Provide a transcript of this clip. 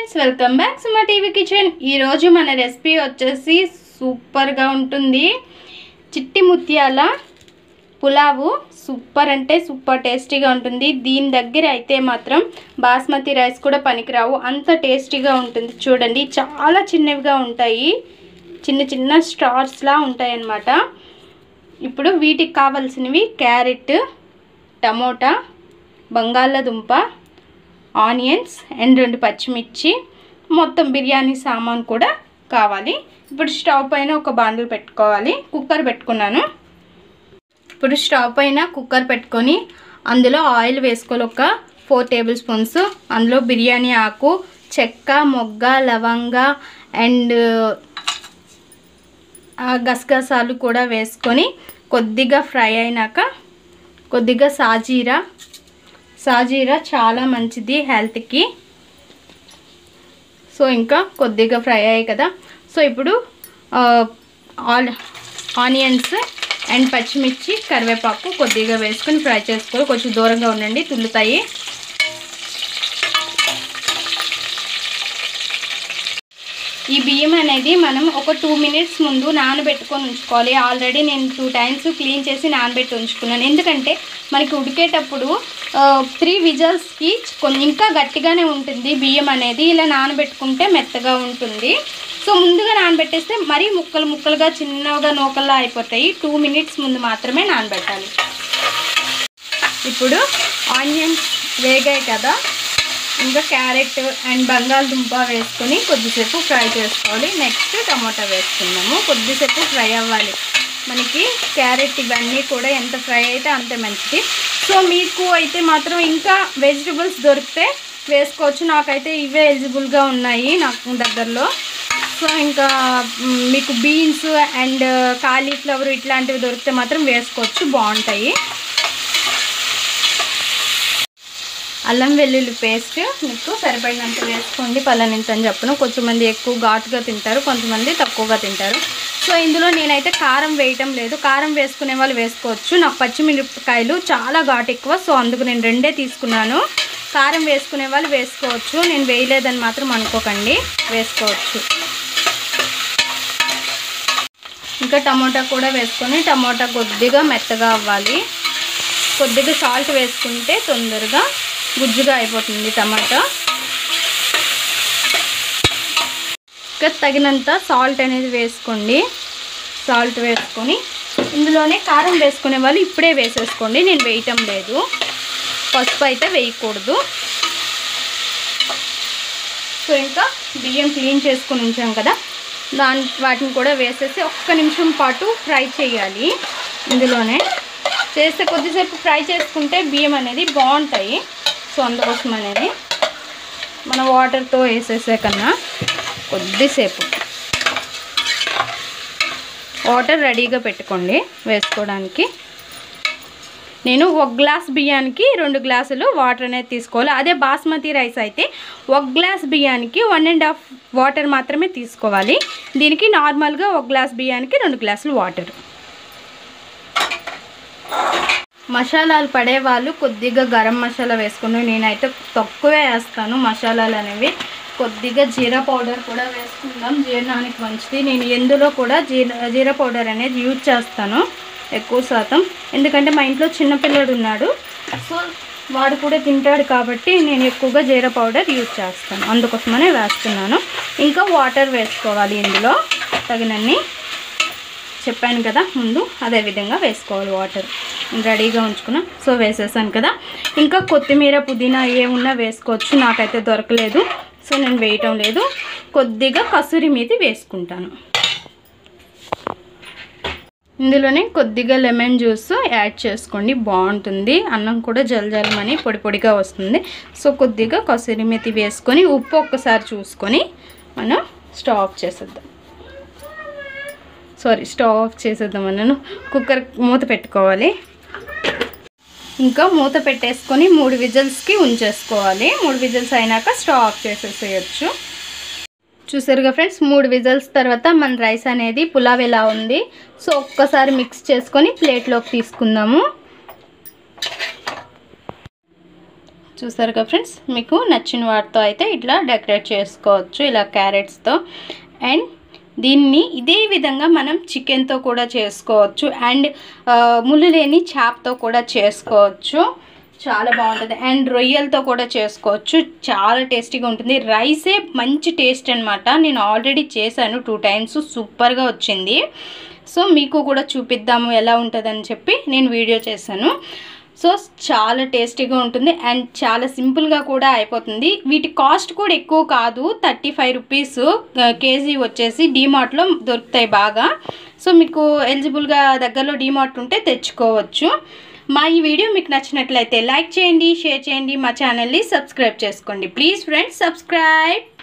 friends welcome back Suma TV kitchen ఈరోజు మన recipe వచ్చేసి సూపర్గా ఉంటుంది చిట్టి ముత్యాల పులావు సూపర్ అంటే సూపర్ టేస్టీగా ఉంటుంది దీని దగ్గర అయితే మాత్రం బాస్మతి రైస్ కూడా పనికిరావు అంత టేస్టీగా ఉంటుంది చూడండి చాలా చిన్నవిగా ఉంటాయి చిన్న చిన్న స్టార్స్లా ఉంటాయి అన్నమాట ఇప్పుడు వీటికి కావాల్సినవి క్యారెట్ టమోటా బంగాళదుంప ఆనియన్స్ అండ్ రెండు పచ్చిమిర్చి మొత్తం బిర్యానీ సామాన్ కూడా కావాలి ఇప్పుడు స్టవ్ పైన ఒక బాండిల్ పెట్టుకోవాలి కుక్కర్ పెట్టుకున్నాను ఇప్పుడు స్టవ్ పైన కుక్కర్ పెట్టుకొని అందులో ఆయిల్ వేసుకోవాలి ఒక ఫోర్ టేబుల్ స్పూన్స్ అందులో బిర్యానీ ఆకు చెక్క మొగ్గ లవంగ అండ్ గసగసాలు కూడా వేసుకొని కొద్దిగా ఫ్రై అయినాక కొద్దిగా సాజీరా సాజీరా చాలా మంచిది హెల్త్కి సో ఇంకా కొద్దిగా ఫ్రై అయ్యాయి కదా సో ఇప్పుడు ఆల్ ఆనియన్స్ అండ్ పచ్చిమిర్చి కరివేపాకు కొద్దిగా వేసుకొని ఫ్రై చేసుకోవాలి కొంచెం దూరంగా ఉండండి తుల్లుతాయి ఈ బియ్యం అనేది మనం ఒక టూ మినిట్స్ ముందు నానబెట్టుకొని ఉంచుకోవాలి ఆల్రెడీ నేను టూ టైమ్స్ క్లీన్ చేసి నానబెట్టి ఉంచుకున్నాను ఎందుకంటే మనకి ఉడికేటప్పుడు త్రీ విజల్స్కి కొంచెం ఇంకా గట్టిగానే ఉంటుంది బియ్యం అనేది ఇలా నానబెట్టుకుంటే మెత్తగా ఉంటుంది సో ముందుగా నానబెట్టేస్తే మరీ ముక్కలు ముక్కలుగా చిన్నగా నూకల్లా అయిపోతాయి టూ మినిట్స్ ముందు మాత్రమే నానబెట్టాలి ఇప్పుడు ఆనియన్స్ వేగాయి కదా ఇంకా క్యారెట్ అండ్ బంగాళదుంప వేసుకొని కొద్దిసేపు ఫ్రై చేసుకోవాలి నెక్స్ట్ టమాటా వేసుకుందాము కొద్దిసేపు ఫ్రై అవ్వాలి మనకి క్యారెట్ ఇవన్నీ కూడా ఎంత ఫ్రై అయితే అంత మంచిది సో మీకు అయితే మాత్రం ఇంకా వెజిటబుల్స్ దొరికితే వేసుకోవచ్చు నాకైతే ఇవే ఎలిజిబుల్గా ఉన్నాయి నాకు దగ్గరలో సో ఇంకా మ్, మీకు బీన్స్ అండ్ కాలీఫ్లవర్ ఇట్లాంటివి దొరికితే మాత్రం వేసుకోవచ్చు బాగుంటాయి అల్లం వెల్లుల్లి పేస్ట్ మీకు సరిపడినంత వేసుకోండి పల్లనింత అని చెప్పను కొంతమంది ఎక్కువ ఘాటుగా తింటారు కొంతమంది తక్కువగా తింటారు సో ఇందులో నేనైతే కారం వేయటం లేదు కారం వేసుకునే వాళ్ళు వేసుకోవచ్చు నాకు పచ్చిమిరపకాయలు చాలా ఘాటు ఎక్కువ సో అందుకు నేను రెండే తీసుకున్నాను కారం వేసుకునే వాళ్ళు వేసుకోవచ్చు నేను వేయలేదని మాత్రం అనుకోకండి వేసుకోవచ్చు ఇంకా టమోటా కూడా వేసుకొని టమోటా కొద్దిగా మెత్తగా అవ్వాలి కొద్దిగా సాల్ట్ వేసుకుంటే తొందరగా గుజ్జుగా అయిపోతుంది టమాటా ఇంకా తగినంత సాల్ట్ అనేది వేసుకోండి సాల్ట్ వేసుకొని ఇందులోనే కారం వేసుకునే వాళ్ళు ఇప్పుడే వేసేసుకోండి నేను వేయటం లేదు పసుపు అయితే వేయకూడదు సో ఇంకా బియ్యం క్లీన్ చేసుకొని ఉంచాం కదా దాని వాటిని కూడా వేసేసి ఒక్క నిమిషం పాటు ఫ్రై చేయాలి ఇందులోనే చేస్తే కొద్దిసేపు ఫ్రై చేసుకుంటే బియ్యం అనేది బాగుంటాయి సో అందుకోసం అనేది మన వాటర్తో వేసేసే కన్నా కొద్దిసేపు వాటర్ రెడీగా పెట్టుకోండి వేసుకోవడానికి నేను ఒక గ్లాస్ బియ్యానికి రెండు గ్లాసులు వాటర్ అనేది తీసుకోవాలి అదే బాస్మతి రైస్ అయితే ఒక గ్లాస్ బియ్యానికి వన్ అండ్ హాఫ్ వాటర్ మాత్రమే తీసుకోవాలి దీనికి నార్మల్గా ఒక గ్లాస్ బియ్యానికి రెండు గ్లాసులు వాటర్ మసాలాలు పడే వాళ్ళు కొద్దిగా గరం మసాలా వేసుకుని నేనైతే తక్కువే వేస్తాను మసాలాలు అనేవి కొద్దిగా జీరా పౌడర్ కూడా వేసుకుందాం జీర్ణానికి మంచిది నేను ఎందులో కూడా జీరా జీరా పౌడర్ అనేది యూజ్ చేస్తాను ఎక్కువ శాతం ఎందుకంటే మా ఇంట్లో చిన్నపిల్లడు ఉన్నాడు సో వాడు కూడా తింటాడు కాబట్టి నేను ఎక్కువగా జీరా పౌడర్ యూజ్ చేస్తాను అందుకోసమనే వేస్తున్నాను ఇంకా వాటర్ వేసుకోవాలి ఇందులో తగినన్ని చెప్పాను కదా ముందు అదే విధంగా వేసుకోవాలి వాటర్ రెడీగా ఉంచుకున్నా సో వేసేసాను కదా ఇంకా కొత్తిమీర పుదీనా ఏమున్నా వేసుకోవచ్చు నాకైతే దొరకలేదు సో నేను వేయటం లేదు కొద్దిగా కసూరి మీది వేసుకుంటాను ఇందులోనే కొద్దిగా లెమన్ జ్యూస్ యాడ్ చేసుకోండి బాగుంటుంది అన్నం కూడా జలజలమని పొడి పొడిగా వస్తుంది సో కొద్దిగా కసూరి మెతి వేసుకొని ఉప్పు ఒక్కసారి చూసుకొని మనం స్టవ్ ఆఫ్ చేసేద్దాం సారీ స్టవ్ ఆఫ్ చేసేద్దాం నేను కుక్కర్ మూత పెట్టుకోవాలి ఇంకా మూత పెట్టేసుకొని మూడు విజిల్స్కి ఉంచేసుకోవాలి మూడు విజిల్స్ అయినాక స్టవ్ ఆఫ్ చేసేసేయచ్చు చూసారుగా ఫ్రెండ్స్ మూడు విజిల్స్ తర్వాత మన రైస్ అనేది పులావ్ ఎలా ఉంది సో ఒక్కసారి మిక్స్ చేసుకొని ప్లేట్లోకి తీసుకుందాము చూసారుగా ఫ్రెండ్స్ మీకు నచ్చిన వాటితో అయితే ఇట్లా డెకరేట్ చేసుకోవచ్చు ఇలా క్యారెట్స్తో అండ్ దీన్ని ఇదే విధంగా మనం చికెన్తో కూడా చేసుకోవచ్చు అండ్ ఆ, ముళ్ళు లేని చాప్తో కూడా చేసుకోవచ్చు చాలా బాగుంటుంది అండ్ రొయ్యలతో కూడా చేసుకోవచ్చు చాలా టేస్టీగా ఉంటుంది రైసే మంచి టేస్ట్ అనమాట నేను ఆల్రెడీ చేశాను టూ టైమ్స్ సూపర్గా వచ్చింది సో మీకు కూడా చూపిద్దాము ఎలా ఉంటుందని చెప్పి నేను వీడియో చేశాను సో చాలా టేస్టీగా ఉంటుంది అండ్ చాలా సింపుల్గా కూడా అయిపోతుంది వీటి కాస్ట్ కూడా ఎక్కువ కాదు థర్టీ ఫైవ్ రూపీస్ కేజీ వచ్చేసి డీమార్ట్లో దొరుకుతాయి బాగా సో మీకు ఎలిజిబుల్గా దగ్గరలో డీమార్ట్ ఉంటే తెచ్చుకోవచ్చు మా ఈ వీడియో మీకు నచ్చినట్లయితే లైక్ చేయండి షేర్ చేయండి మా ఛానల్ని సబ్స్క్రైబ్ చేసుకోండి ప్లీజ్ ఫ్రెండ్స్ సబ్స్క్రైబ్